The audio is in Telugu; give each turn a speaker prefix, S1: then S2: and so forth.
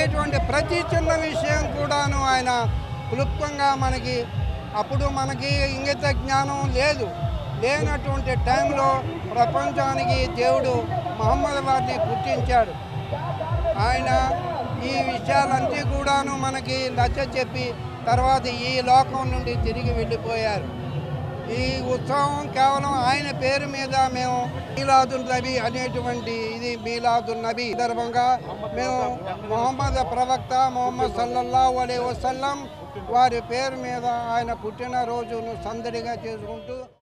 S1: అనేటువంటి ప్రతి చిన్న విషయం కూడాను ఆయన క్లుప్తంగా మనకి అప్పుడు మనకి ఇంగిత జ్ఞానం లేదు లేనటువంటి టైంలో ప్రపంచానికి దేవుడు మహమ్మద్ వారిని పుట్టించాడు ఆయన ఈ విషయాలన్నీ కూడాను మనకి నచ్చ చెప్పి తర్వాత ఈ లోకం నుండి తిరిగి వెళ్ళిపోయారు ఈ ఉత్సవం కేవలం ఆయన పేరు మీద మేము మీలాదున్ నబీ అనేటువంటి ఇది మీలాదున్ నబీ సందర్భంగా మేము మొహమ్మద్ ప్రవక్త మొహమ్మద్ సల్లల్లాహు అలైహి వసల్లం వారి పేరు మీద ఆయన పుట్టినరోజును సందడిగా చేసుకుంటూ